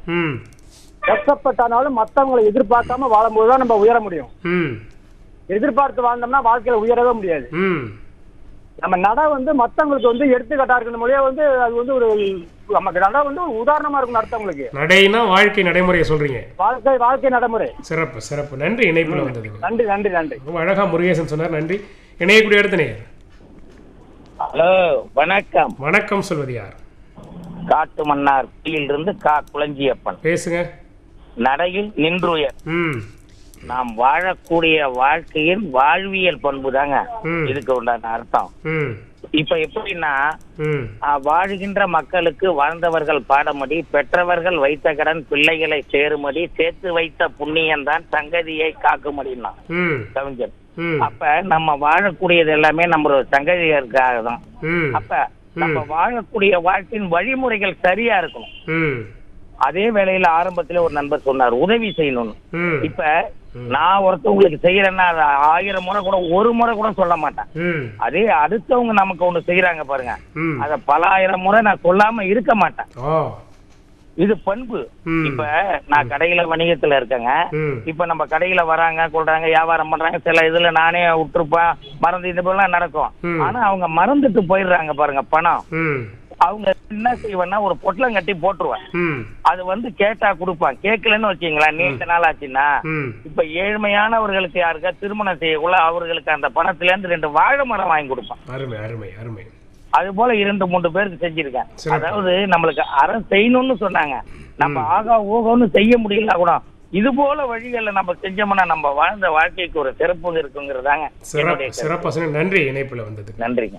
ம் கஷ்டப்பட்டானாலும் மத்தவங்களை எதிர்பார்க்காம வாழும்போது தான் நம்ம உயர முடியும் ம் எதிர்பார்த்து வாழ்ந்தோம்னா வாழ்க்கையில உயரவே முடியாது ம் நம்ம நட வந்து மத்தவங்களுக்கு வந்து எடுத்துக்காட்டா இருக்கணும் மொழியா வந்து அது வந்து ஒரு நமக்கு நட வந்து ஒரு உதாரணமா இருக்கும் அடுத்தவங்களுக்கு நடைனா வாழ்க்கை நடைமுறையை சொல்றீங்க வாழ்க்கை வாழ்க்கை நடைமுறை சிறப்பு சிறப்பு நன்றி இணைப்புல வந்ததுக்கு நன்றி நன்றி நன்றி ரொம்ப அழகா முருகேசன் சொன்னார் நன்றி இணையக்கூடிய அடுத்த நேயர் ஹலோ வணக்கம் வணக்கம் சொல்வது யார் காட்டு மன்னார் இருந்து கா குளஞ்சியப்பன் பேசுங்க நடையில் நின்றுயர் ம் நாம் வாழக்கூடிய வாழ்க்கையின் வாழ்வியல் பண்பு தாங்க ம். இதுக்கு உண்டான அர்த்தம் ம் இப்ப எப்படின்னா ம் ஆஹ், வாழுகின்ற மக்களுக்கு வாழ்ந்தவர்கள் பாடமடி பெற்றவர்கள் வைத்த கடன் பிள்ளைகளை சேருமடி சேர்த்து வைத்த புண்ணியம் தான் சங்கதியை காக்குமடினா ம் கவிஞர் ம் அப்ப நம்ம வாழக்கூடியது எல்லாமே நம்மளோட சங்கதியருக்காக தான் ம் அப்ப நம்ம வாழக்கூடிய வாழ்க்கையின் வழிமுறைகள் சரியா இருக்கணும் ம் அதே வேளையில ஆரம்பத்துல ஒரு நண்பர் சொன்னார் உதவி செய்யணும்னு ம் இப்ப நான் ஒருத்தவங்களுக்கு செய்யறேன்னா அது ஆயிரம் முறை கூட ஒரு முறை கூட சொல்ல மாட்டேன் ம் அதே அடுத்தவங்க நமக்கு ஒண்ணு செய்யறாங்க பாருங்க ம் அத பல ஆயிரம் முறை நான் சொல்லாம இருக்க மாட்டேன் ஓ இது பண்பு ம். இப்ப நான் கடையில வணிகத்துல இருக்கேங்க ம் இப்ப நம்ம கடையில வராங்க கொள்றாங்க வியாபாரம் பண்றாங்க சில இதுல நானே விட்டுருப்பேன் மறந்து இது போலாம் நடக்கும் ம். ஆனா அவங்க மறந்துட்டு போயிடுறாங்க பாருங்க பணம் ம் அவங்க என்ன செய்வேன்னா ஒரு பொட்டலம் கட்டி போட்டுருவேன் ம் அது வந்து கேட்டா கொடுப்பான் கேட்கலன்னு வச்சீங்களேன் நீண்ட நாள் ஆச்சுன்னா ம் இப்ப ஏழ்மையானவர்களுக்கு யாருக்கா திருமணம் செய்யக்குள்ள அவர்களுக்கு அந்த பணத்துல இருந்து ரெண்டு வாழை மரம் வாங்கி கொடுப்பான் அருமை அருமை அருமை அது போல இரண்டு மூன்று பேருக்கு செஞ்சிருக்கேன் சிறப்பு. அதாவது நம்மளுக்கு அறம் செய்யணும்னு சொன்னாங்க நம்ம ஆகா ஓகோன்னு செய்ய முடியல கூட இது போல வழிகள்ல நம்ம செஞ்சோம்னா நம்ம வாழ்ந்த வாழ்க்கைக்கு ஒரு சிறப்பு இருக்குங்கிறதாங்க சிறப்பு என்னுடைய கருத்து. சிறப்பாக சொன்னீங்க நன்றி இணைப்புல வந்ததுக்கு நன்றிங்க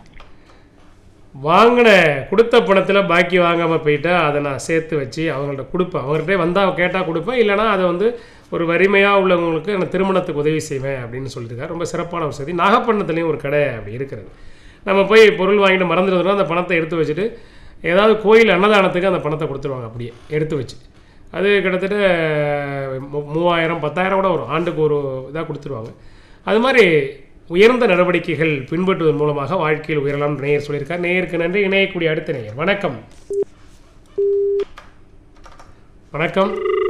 வாங்கின கொடுத்த பணத்தில் பாக்கி வாங்காமல் போயிட்டா அதை நான் சேர்த்து வச்சு அவங்கள்ட்ட கொடுப்பேன் அவங்கள்ட்ட வந்தால் கேட்டால் கொடுப்பேன் இல்லைனா அதை வந்து ஒரு வறுமையாக உள்ளவங்களுக்கு நான் திருமணத்துக்கு உதவி செய்வேன் அப்படின்னு சொல்லியிருக்காரு ரொம்ப சிறப்பான ஒரு செய்தி நாகப்பட்டினத்துலேயும் ஒரு கடை அப்படி இருக்கிறது நம்ம போய் பொருள் வாங்கிட்டு மறந்துடுறதுனா அந்த பணத்தை எடுத்து வச்சுட்டு ஏதாவது கோயில் அன்னதானத்துக்கு அந்த பணத்தை கொடுத்துருவாங்க அப்படியே எடுத்து வச்சு அது கிட்டத்தட்ட மூ- மூவாயிரம் பத்தாயிரம் கூட வரும் ஆண்டுக்கு ஒரு இதாக கொடுத்துருவாங்க அது மாதிரி உயர்ந்த நடவடிக்கைகள் பின்பற்றுவதன் மூலமாக வாழ்க்கையில் உயரலாம் நேயர் சொல்லியிருக்கார் நேயருக்கு நன்றி இணையக்கூடிய அடுத்த நேயர் வணக்கம் வணக்கம்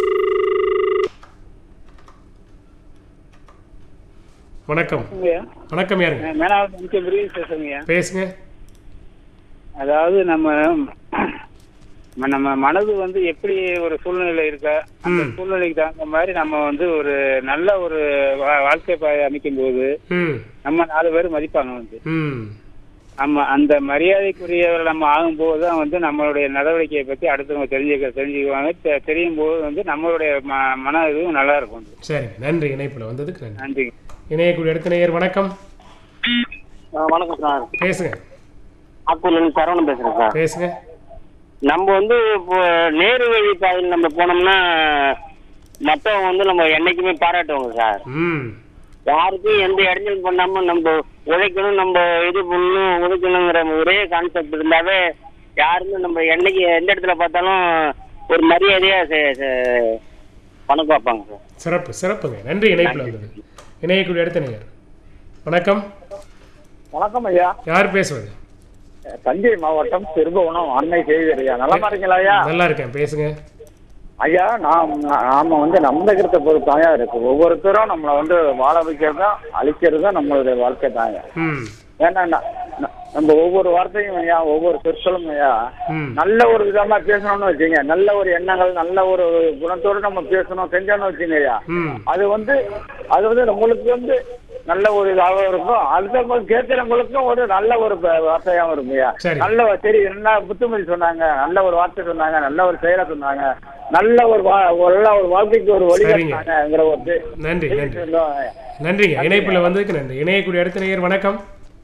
வணக்கம் வணக்கம் யாருங்க மேலாவது முக்கிய விரிவு பேசுறீங்க பேசுங்க அதாவது நம்ம ம- நம்ம மனது வந்து எப்படி ஒரு சூழ்நிலை இருக்க அந்த ம். சூழ்நிலைக்கு தகுந்த மாதிரி நம்ம வந்து ஒரு நல்ல ஒரு வா- வாழ்க்கை பாதை அமைக்கும் போது ம் நம்ம நாலு பேர் மதிப்பாங்க வந்து ம் நம்ம அந்த மரியாதைக்குரியவர் நம்ம ஆகும்போது தான் வந்து நம்மளுடைய நடவடிக்கையை பத்தி அடுத்தவங்க தெரிஞ்சுக்க தெரிஞ்சுக்குவாங்க தெ- தெரியும் போது வந்து நம்மளுடைய ம- மன இதுவும் நல்லா இருக்கும் வந்து. சரிங்க நன்றி இணைப்பில் வந்ததுக்கு நன்றி நன்றி இணையக்கூடிய அடுத்த நேயர் வணக்கம் வணக்கம் சார் பேசுங்க ஆத்தூர்லேருந்து சரவணன் பேசுறேன் சார் பேசுங்க நம்ம வந்து இப்போ நேரு வழி பாதையில் நம்ம போனோம்னா மற்றவங்க வந்து நம்ம என்னைக்குமே பாராட்டுவாங்க சார் ம் யாருக்கும் எந்த இடைஞ்சலும் பண்ணாம நம்ம உழைக்கணும் நம்ம இது பண்ணணும் உழைக்கணுங்கிற ஒரே கான்செப்ட் இருந்தாவே யாருமே நம்ம என்னைக்கு எந்த இடத்துல பார்த்தாலும் ஒரு மரியாதையா செ- செ- பணம் பார்ப்பாங்க சார் சிறப்பு சிறப்புங்க நன்றி இணைப்பில் வந்தது இணையக்கூடிய அடுத்த நேயர் வணக்கம் வணக்கம் ஐயா யார் பேசுவது தஞ்சை மாவட்டம் திருபுவனம் அன்னை செய்தி ஐயா நல்லா இருக்கீங்களா ஐயா நல்லா இருக்கேன் பேசுங்க ஐயா நாம் நாம வந்து நம்பகிறத பொறுத்து தாயா இருக்கு ஒவ்வொருத்தரும் நம்மளை வந்து வாழ வைக்கிறது தான் அழிக்கிறது தான் நம்மளுடைய வாழ்க்கை தாங்க ம் ஏன்னா ந- ந- நம்ம ஒவ்வொரு வார்த்தையும் ஐயா ஒவ்வொரு சொற்களும் ஐயா ம் நல்ல ஒரு விதமா பேசணும்னு வச்சுங்க நல்ல ஒரு எண்ணங்கள் நல்ல ஒரு குணத்தோடு நம்ம பேசணும் செஞ்சோம்னு வச்சுங்க ஐயா ம் அது வந்து அது வந்து நம்மளுக்கு வந்து நல்ல ஒரு இதாகவும் இருக்கும் அடுத்த கேட்கிறவங்களுக்கும் ஒரு நல்ல ஒரு ப- வார்த்தையாகவும் இருக்கும் ஐயா சரி. நல்ல ஒரு- சரி என்ன புத்துமதி சொன்னாங்க நல்ல ஒரு வார்த்தை சொன்னாங்க நல்ல ஒரு செயலை சொன்னாங்க நல்ல ஒரு வா- ஒரு நல்ல ஒரு வாழ்க்கைக்கு ஒரு வழி சரிங்க. காட்டினாங்கங்கிற ஒரு இது. நன்றி செய்தி நன்றி சொல்லுவோம். நன்றிங்க இணைப்பில் வந்ததுக்கு நன்றி இணையக்கூடிய அடுத்த நேயர் வணக்கம்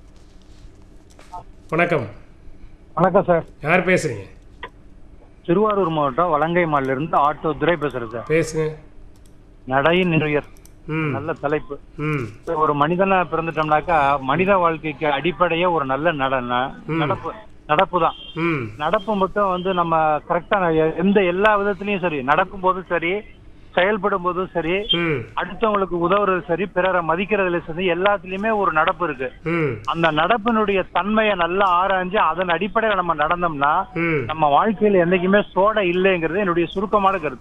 வணக்கம் வணக்கம் சார் யார் பேசுறீங்க திருவாரூர் மாவட்டம் வலங்கை மாலில இருந்து ஆட்டோ துரை பேசுறேன் சார் பேசுங்க நடையின் நிறுயர் ம் நல்ல தலைப்பு ம் ஒரு மனிதனா பிறந்துட்டோம்னாக்கா மனித வாழ்க்கைக்கு அடிப்படையே ஒரு நல்ல நடன நடப்பு நடப்பு தான் ம் நடப்பு மட்டும் வந்து நம்ம கரெக்டா எந்த எல்லா விதத்துலயும் சரி நடக்கும் போதும் சரி செயல்படும் போதும் சரி ம் அடுத்தவங்களுக்கு உதவுறது சரி பிறரை மதிக்கிறதுல சரி எல்லாத்துலயுமே ஒரு நடப்பு இருக்கு ம் அந்த நடப்பினுடைய தன்மையை நல்லா ஆராய்ஞ்சு அதன் அடிப்படையில நம்ம நடந்தோம்னா ம் நம்ம வாழ்க்கையில என்னைக்குமே சோடை இல்லைங்கிறது என்னுடைய சுருக்கமான கருத்து